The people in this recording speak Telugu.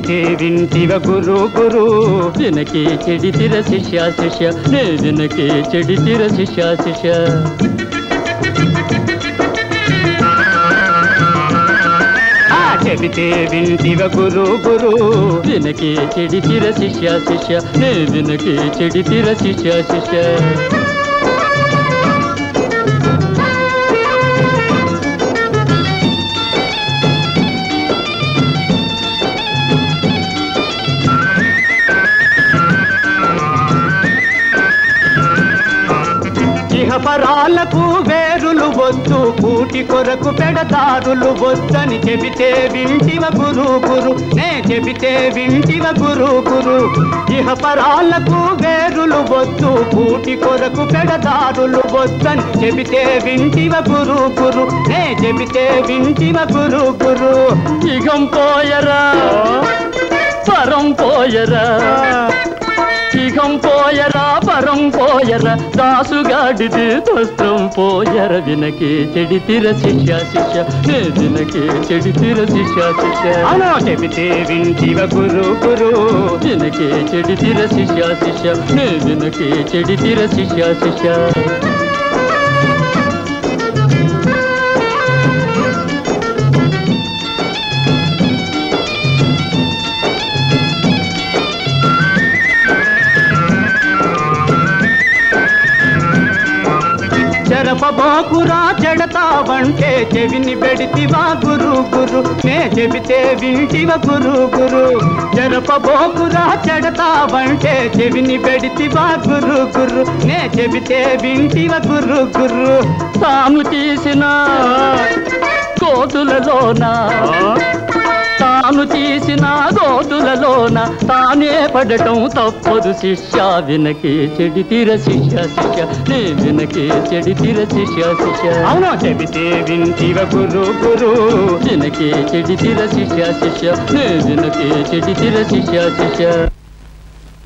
చెబితే వింటివ గురు గురు వినకే చెడితిర శిష్య శిష్య నే వినకే చెడితిర శిష్య శిష్య ఆ చెబితే వింటివ గురు గురు వినకే చెడితిర శిష్య శిష్య నే వినకే చెడితిర శిష్య శిష్య ఇహపరాలకు వేరులు వద్దు కూటి కొరకు పెడతారులు వద్దని చెబితే వింటివ గురు గురు నే చెబితే వింటివ గురు గురు ఇహపరాలకు వేరులు వద్దు కూటి కొరకు పెడతారులు వద్దని చెబితే వింటివ గురు గురు నే చెబితే వింటివ గురు గురు ఇగం పోయరా పరం పోయరా ఇగం పోయరా పరం పోయరా దాసుగాడిది దోస్త్రం పోయర వినకే చెడితిర శిష్య శిష్య నే వినకే చెడితిర శిష్య శిష్య అవును చెబితే వింటివ గురు గురు వినకే చెడితిర శిష్య శిష్య నే వినకే చెడితిర శిష్య శిష్య చెరపబోకురా చెడతావంటే చెవిని పెడితివా గురు గురు నే చెబితే వింటివ గురు గురు చెరపబోకురా చెడతావంటే చెవిని పెడితివా గురు గురు నే చెబితే వింటివ గురు గురు తాను తీసిన కోతులలోన తాను తీసిన గోతులలోన తానే పడటం తప్పదు శిష్య వినకే చెడితిర శిష్య శిష్య నే వినకే చెడితిర శిష్య శిష్య అవును చెబితే వింటివ గురు గురు వినకే చెడితిర శిష్య శిష్య నే వినకే చెడితిర శిష్య శిష్య